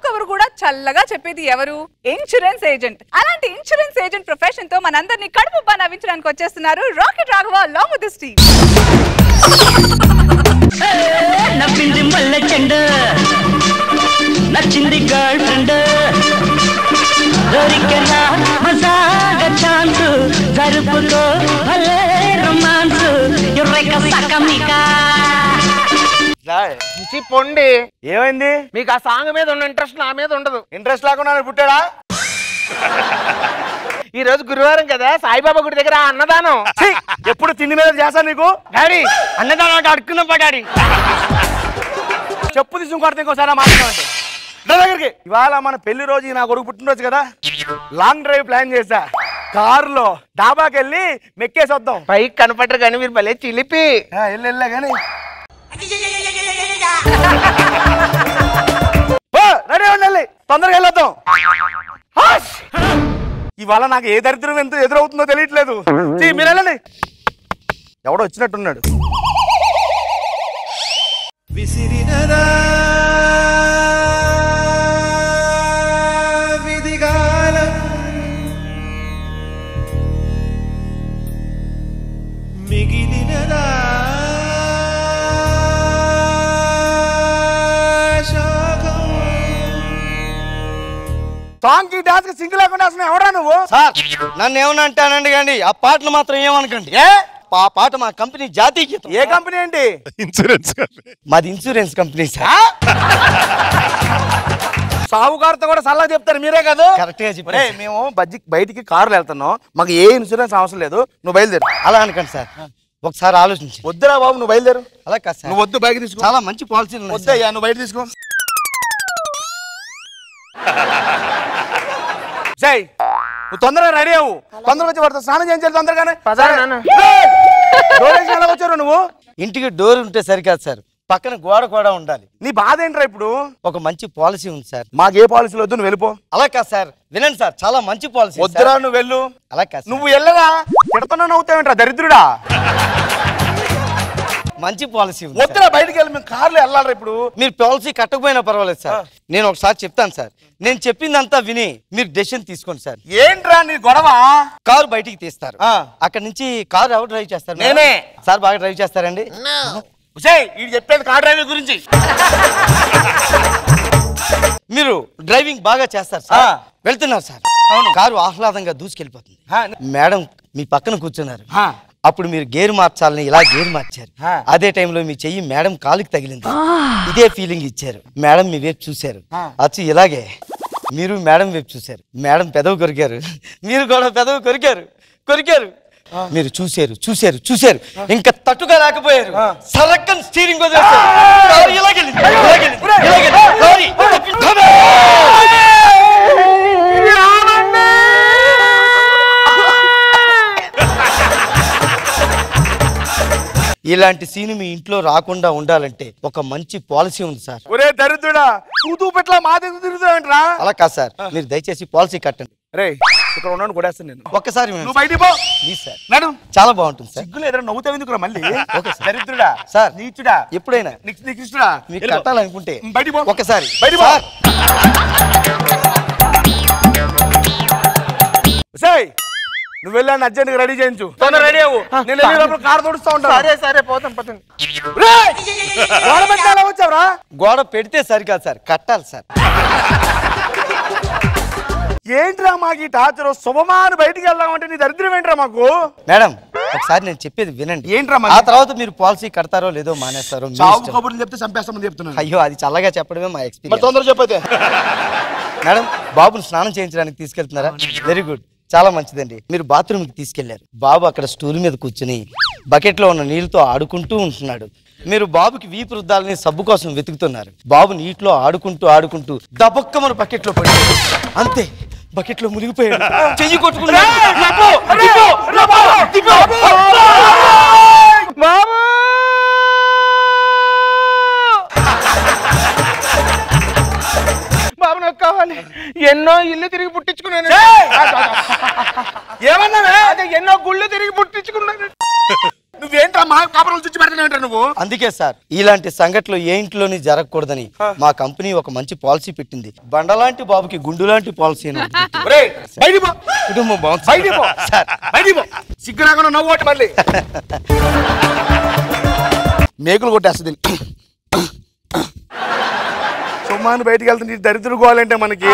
కబురు కూడా చల్లగా చెప్పేది ఎవరు ఇన్సూరెన్స్ ఏజెంట్ అలాంటి ఇన్సూరెన్స్ ఏజెంట్ ప్రొఫెషన్ తో మనందరినీ కడుపు పా నవ్వించడానికి వచ్చేస్తున్నారు rocket Raghava long with this team నవ్వింది మల్లె చెండ నచ్చింది గర్ల్ ఫ్రెండ్ దొరికెనా మజాగ ఛాన్స్ జరుపుకో భలే రొమాన్స్ ఎర్రెక సకమికా నుంచి పొండి ఏమైంది మీకు ఆ సాంగ్ మీద ఉన్న ఇంట్రెస్ట్ నా మీద ఉండదు ఇంట్రెస్ట్ లేకుండా నన్ను పుట్టాడా ఈ రోజు గురువారం కదా సాయిబాబా గుడి దగ్గర ఆ అన్నదానం ఛీ! ఎప్పుడు తిండి మీద చేశాను నీకు డాడీ అన్నదానం అంటే అడుక్కున్నప్ప డాడీ చెప్పు తీసుకుని కొడితే ఇంకోసారి మాట్లాడాలంటే దగ్గరికి ఇవాళ మన పెళ్లి రోజు నా కొడుకు పుట్టినరోజు కదా లాంగ్ డ్రైవ్ ప్లాన్ చేశా కారులో డాబాకి వెళ్ళి మెక్కేసి వద్దాం పైకి కనపడరు కానీ మీరు భలే చిలిపి ఆ, వెళ్ళి వెళ్ళా కానీ రెడీ ఉండాలి తొందరగా వెళ్ళొద్దాం హాష్! ఇవాళ నాకు ఏ దరిద్రం ఎంత ఎదురవుతుందో తెలియట్లేదు చీ, మీరు వెళ్ళండి ఎవడో వచ్చినట్టున్నాడు విసిరినదా విధిగాలం మిగిలినదా శోకం సాంగ్ కి డాన్స్ కి సింగ్ లేకుండా అసలు ఎవడా నువ్వు సార్ నన్ను ఏమన్నా అంటానండి కానీ ఆ పాటలు మాత్రం ఏమనకండి ఏ ఆ పాట మా కంపెనీ జాతీయ గీతం ఏ కంపెనీ ఏంటి ఇన్సూరెన్స్ మాది ఇన్సూరెన్స్ కంపెనీ సార్ సావుకారుతో కూడా సలహా చెప్తారు మీరే కదా కరెక్ట్ గా ఒరేయ్, చెప్పారు మేము బజ్జి బయటికి కారులో వెళ్తున్నాం మాకు ఏ ఇన్సూరెన్స్ అవసరం లేదు నువ్వు బయలుదేరు అలా అనకండి సార్ ఒకసారి ఆలోచించి వద్దురా బాబు నువ్వు బయలుదేరు అలా కాదు సార్ నువ్వు వద్దు బైక్ తీసుకో చాలా మంచి పాలసీలు ఉన్నాయి సార్. వద్దయ్యా నువ్వు బయట తీసుకో సై నువ్వు తొందరగా రెడీ అవ్వు తొందరగా వచ్చి పడుతుంది స్నానం చేయించాలి తొందరగానే పదా నాన్న. ఏయ్! డోర్ వేసి ఎలా వచ్చారు నువ్వు ఇంటికి డోర్ ఉంటే సరికాదు సార్ పక్కన గోడ కూడా ఉండాలి నీ బాధ ఏంట్రా ఇప్పుడు ఒక మంచి పాలసీ ఉంది సార్ మాకు ఏ పాలసీలు వద్దు నువ్వు వెళ్ళిపో అలా కాదు సార్ వినండి సార్ చాలా మంచి పాలసీ వద్దురా నువ్వు వెళ్ళు అలా కాదు సార్. నువ్వు వెళ్ళరా తిడతాను నవ్వుతావేంట్రా దరిద్రుడా మంచి పాలసీ ఉంది సార్. వద్దురా బయటికి వెళ్ళి మేము కార్లో వెళ్ళాలి ఇప్పుడు మీరు పాలసీ కట్టకపోయినా పర్వాలేదు సార్ నేను ఒకసారి చెప్తాను సార్ నేను చెప్పిందంతా విని మీరు డెసిషన్ తీసుకోండి సార్ ఏంట్రా నీ గొడవ కారు బయటికి తీస్తారు ఆ. అక్కడ నుంచి కారు ఎవరు డ్రైవ్ చేస్తారు మేడం? నేనే. సార్ బాగా డ్రైవ్ చేస్తారండి ఉసేయ్ వీడు చెప్పేది కార్ డ్రైవింగ్ గురించి మీరు డ్రైవింగ్ బాగా చేస్తారు ఆ. సార్ వెళ్తున్నారు సార్ అవును. కారు ఆహ్లాదంగా దూసుకెళ్ళిపోతుంది ఆ, మేడం మీ పక్కన కూర్చున్నారు ఆ. అప్పుడు మీరు గేర్ మార్చాలని ఇలా గేర్ మార్చారు ఆ. అదే టైంలో మీ చెయ్యి మేడం కాలుకి తగిలింది ఇదే ఫీలింగ్ ఇచ్చారు మేడం మీ వైపు చూశారు ఆ. వచ్చి ఇలాగే మీరు మేడం వైపు చూశారు మేడం పెదవి కొరికారు మీరు కూడా పెదవి కొరికారు కొరికారు మీరు చూశారు చూశారు చూశారు ఇంకా తట్టుగా లేకపోయారు సరక్కన్ స్టీరింగ్ వదిలేశారు కారు ఇలాగెళ్ళింది, ఇలాగెళ్ళింది, ఇలాగెళ్ళింది. లారీ తప్పించుకోవే. ఇలాంటి సీన్ మీ ఇంట్లో రాకుండా ఉండాలంటే ఒక మంచి పాలసీ ఉంది సార్ ఒరే దరిద్రుడా తూతూ పెట్ల మా దగ్గర తిరుగుతావేంట్రా అలా కాదు సార్ మీరు దయచేసి పాలసీ కట్టండి రే ఇక్కడ ఉన్నాను కొడేస్తాను నేను ఒక్కసారి వినండి నువ్వు బయటికి పో ప్లీజ్ సార్ నడు చాలా బాగుంటుంది సార్ సిగ్గులు ఎదురు నవ్వుతావు ఎందుకురా మళ్ళీ ఓకే సార్. దరిద్రుడా సార్. నీచుడా ఎప్పుడైనా నీకు నికృష్టుడా మీకు వెళ్ళిపో. కట్టాలనుకుంటే బయటికి పో ఒకసారి బయటికి పో. సార్ సేయ్ నువ్వు వెళ్ళాను అర్జెంట్ రెడీ చేయించు తొందర రెడీ అవ్వు నేను వెళ్ళి లోపల కారు తోడుస్తా ఉంటాను సరే సరే పోతాం పోతాం రేయ్! గోడ పెట్టి ఎలా వచ్చావురా గోడ పెడితే సరికాదు సార్ కట్టాలి సార్ ఏంట్రా మాకు ఈ టార్చర్ శుభమా అని బయటికి వెళ్దామంటే నీ దరిద్రం ఏంట్రా మాకు మేడం ఒకసారి నేను చెప్పేది వినండి ఏంట్రా ఆ మరి తర్వాత మీరు పాలసీ కడతారో లేదో మానేస్తారో మీ చావు ఇష్టం. కబుర్లు చెప్తే చంపేస్తామని చెప్తున్నాను అయ్యో అది చల్లగా చెప్పడమే మా మరి ఎక్స్పీరియన్స్ తొందర చెప్పైతే మేడం బాబుని స్నానం చేయించడానికి తీసుకెళ్తున్నారా వెరీ గుడ్ చాలా మంచిదండి మీరు బాత్రూమ్కి తీసుకెళ్లారు బాబు అక్కడ స్టూల్ మీద కూర్చుని బకెట్లో ఉన్న నీళ్ళతో ఆడుకుంటూ ఉంటున్నాడు మీరు బాబుకి వీపు రుద్దాలని సబ్బు కోసం వెతుకుతున్నారు బాబు నీటిలో ఆడుకుంటూ ఆడుకుంటూ దబక్కమన బకెట్లో పడిపోయాడు అంతే బకెట్లో మునిగిపోయాడు చెయ్యి కొట్టుకున్నాడు తిప్పు, తిప్పు, తిప్పు, తిప్పు. బాబు బాబు నాకు కావాలి ఎన్నో ఇల్లు తిరిగి పుట్టించుకున్నాను ఏమన్నావే అదే ఎన్నో గుళ్ళు తిరిగి పుట్టించుకున్నాను నువ్వేంట్రా మా కాపురం చుచ్చి పెడతావు మాట్లాడుతున్నావు నువ్వు అందుకే సార్ ఇలాంటి సంఘటనలు ఏ ఇంట్లోని జరగకూడదని మా కంపెనీ ఒక మంచి పాలసీ పెట్టింది బండలాంటి బాబుకి గుండు లాంటి పాలసీ అని ఒకటి పెట్టింది. ఒరేయ్, బయటికి పో కుటుంబం బాగుంది బయటికి పో సార్ బయటికి పో సిగ్గు రాకుండా నవ్వు ఒకటి మళ్ళీ మేకులు కొట్టేస్తుంది సుమ్మాను బయటికి వెళ్తుంది దరిద్ర గోవాలంటే మనకి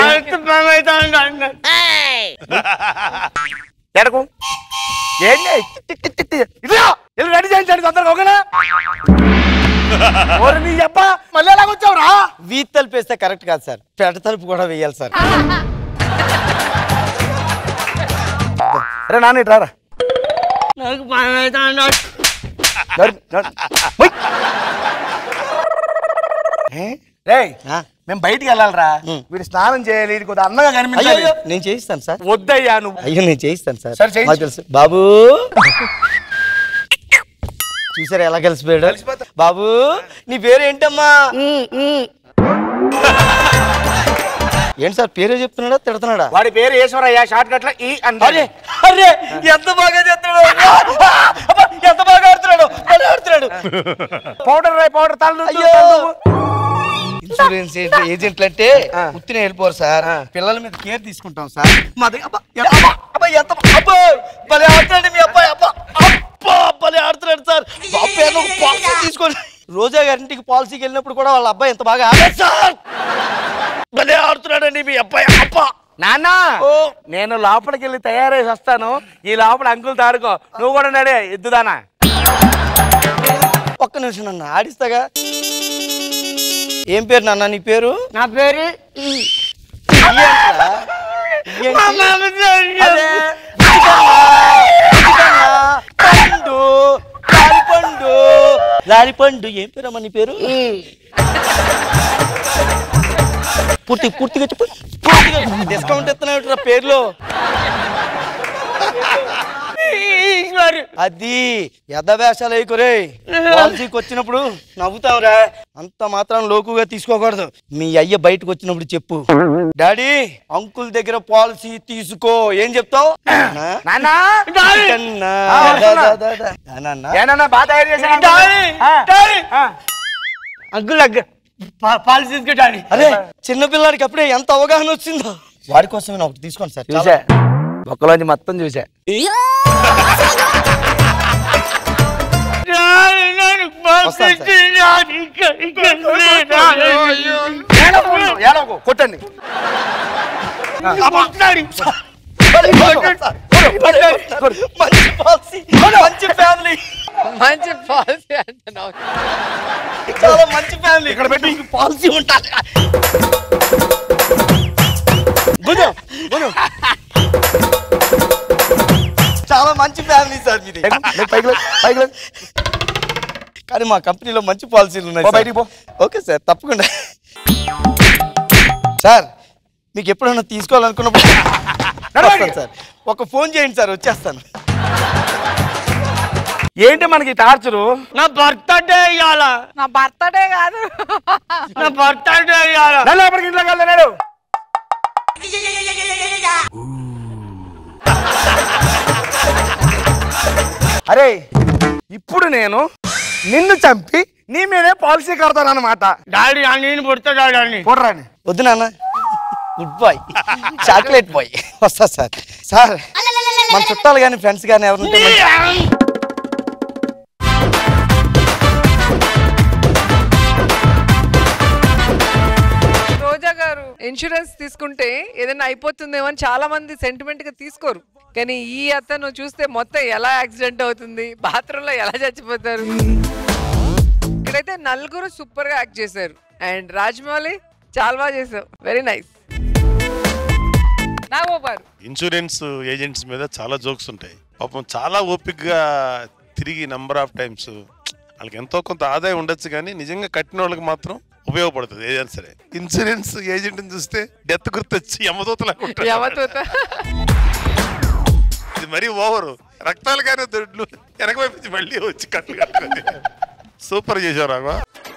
ఎడకు ఏంటి ఇదిగో వెళ్ళి రెడీ చేయించండి తొందరగా ఓకేనా ఓరి నీ అబ్బా మళ్ళీ ఎలాగొచ్చావురా వీధి తలుపు వేస్తే కరెక్ట్ కాదు సార్ పెట తలుపు కూడా వేయాలి సార్ అరే నాన్న ఇటు రారా నాకు భయం అవుతుంది నడు, నడు. మొయ్. ఏ? రేయ్ ఆ? మేము బయటికి వెళ్ళాలిరా ఉం. వీడు స్నానం చేయాలి ఇది కొద్దిగా అందంగా అయ్యో కనిపించాలి అయ్యో, నేను చేయిస్తాను సార్ వద్దయ్యా నువ్వు అయ్యో నేను చేయిస్తాను సార్ సరే, చేయించు. మాకు తెలుసు బాబు చూసారా ఎలా కలిసిపోయాడు కలిసిపోతా. బాబు నీ పేరు ఏంటమ్మా ఏంటి సార్ పేరే చెప్తున్నాడా తిడుతున్నాడా వాడి పేరు ఈశ్వరయ్య షార్ట్ కట్ లో ఈ అరే అంటే అరే ఎంత బాగా చేస్తున్నాడు అబ్బా, ఎంత బాగా ఆడుతున్నాడు భలే ఆడుతున్నాడు పౌడర్ రాయ్ పౌడర్ తల అయ్యో ఇన్సూరెన్స్ ఏజెంట్లు అంటే ఆ. ఉత్తిన వెళ్ళిపోరు సార్ ఆ. పిల్లల మీద కేర్ తీసుకుంటాం సార్ మా దగ్గర అబ్బా, ఎంత- అబ్బా, అబ్బా, ఎంత అబ్బో భలే ఆడుతున్నాడు మీ అబ్బాయి అబ్బా అబ్బా భలే ఆడుతున్నాడు సార్ బాబు పేరున ఒక పాలసీ తీసుకోండి రోజా గారింటికి పాలసీకి వెళ్ళినప్పుడు కూడా వాళ్ళ అబ్బాయి ఎంత బాగా ఆడాడు సార్ భలే ఆడుతున్నాడండి మీ అబ్బాయి అబ్బా నాన్న ఓ. నేను లోపలికి వెళ్ళి తయారై వస్తాను ఈ లోపల అంకుల్ తారుకో నువ్వు కూడా నడే ఎద్దుదానా ఒక్క నిమిషం నన్ను ఆడిస్తాగా ఏం పేరు నాన్న నీ పేరు నా పేరు ఇయ్యంట్రా? ఇయ్యంటి? అదే, ఇదిగన్నా, పండు లాలిపండు లాలిపండు ఏం పేరమ్మా నీ పేరు పూర్తి పూర్తిగా చెప్పు పూర్తిగా డిస్కౌంట్ ఇస్తున్నాడు పేర్లో అది యథవేషాలు వేయకురే పాలసీకి వచ్చినప్పుడు నవ్వుతావురా అంత మాత్రం లోకుగా తీసుకోకూడదు మీ అయ్య బయటకు వచ్చినప్పుడు చెప్పు డాడీ అంకుల్ దగ్గర పాలసీ తీసుకో ఏం చెప్తావు నాన్న చికన్నా. ఆ, వస్తున్నా. దా, దా, దా, దా. నాన్న. ఏనన్నా బాగా తయారు చేశాను డాడీ, ఆ. డాడీ. ఆ. అంకుల్ అగ్గ పాలసీ తీసుకో డాడీ అరే చిన్న పిల్లాడికి అప్పుడే ఎంత అవగాహన వచ్చిందో వాడి కోసమే నా ఒకటి తీసుకోండి సార్ చూసా ఒక్కలోంచి మొత్తం చూసా డాడీ, నన్ను వస్తాను సార్. పంపించు డాడీ, ఇక్కడ- ఇక్కడ లేదు డాడీ. ఏడవకు, ఏడవకు, కొట్టండి డాడీ. మంచి పాలసీ మంచి ఫ్యామిలీ మంచి పాలసీ అంటున్నావు చాలా మంచి ఫ్యామిలీ ఇక్కడ పెట్టు. మీకు పాలసీ ఉండాలి గును, గును. చాలా మంచి ఫ్యామిలీ సార్ మీది లేకు, లేకు, పైకి లేకు, పైకి లేకు. కానీ మా కంపెనీలో మంచి పాలసీలు ఉన్నాయి పో, సార్. బయటికి పో. ఓకే సార్ తప్పకుండా సార్ మీకు ఎప్పుడైనా తీసుకోవాలనుకున్నప్పుడు నడవండి. వస్తాను సార్ ఒక ఫోన్ చేయండి సార్ వచ్చేస్తాను ఏంటి మనకి టార్చరు నా బర్త్డే ఇవాళ నా బర్త్డే కాదు నా బర్త్డే ఇవాళ నన్ను లోపలికి ఇంట్లోకి వెళ్తున్నాడు అరే ఇప్పుడు నేను నిన్ను చంపి నీ మీదే పాలసీ కడతాను అనమాట డాడీ ఆ నేను పుడతా డాడీ చూడరాని వద్దు నాన్న గుడ్ బాయ్ చాక్లెట్ బాయ్ వస్తా సార్ సార్ మన చుట్టాలు కానీ ఫ్రెండ్స్ కానీ ఎవరు ఉంటే మంచి- రోజా గారు ఇన్సూరెన్స్ తీసుకుంటే ఏదైనా అయిపోతుందేమో అని చాలా మంది సెంటిమెంట్ గా తీసుకోరు కానీ ఈ అతను చూస్తే మొత్తం ఎలా యాక్సిడెంట్ అవుతుంది బాత్రూమ్ లో ఎలా చచ్చిపోతారు ఇక్కడైతే నలుగురు సూపర్ గా యాక్ట్ చేశారు అండ్ రాజమౌళి చాలా బాగా చేసావు వెరీ నైస్ నాగోపారు ఇన్సూరెన్స్ ఏజెంట్స్ మీద చాలా జోక్స్ ఉంటాయి పాపం చాలా ఓపిక్గా తిరిగి నంబర్ ఆఫ్ టైమ్స్ వాళ్ళకి ఎంతో కొంత ఆదాయం ఉండొచ్చు కానీ నిజంగా కట్టిన వాళ్ళకి మాత్రం ఉపయోగపడుతుంది ఏదైనా సరే ఇన్సూరెన్స్ ఏజెంట్ని చూస్తే డెత్ గుర్తొచ్చి యమదూతలా యమతూత ఇది మరీ ఓవరు రక్తాలు కానీ దొడ్లు వెనక వైపు నుంచి మళ్ళీ వచ్చి కట్లు కట్టుకొని సూపర్ చేశారు రాఘవ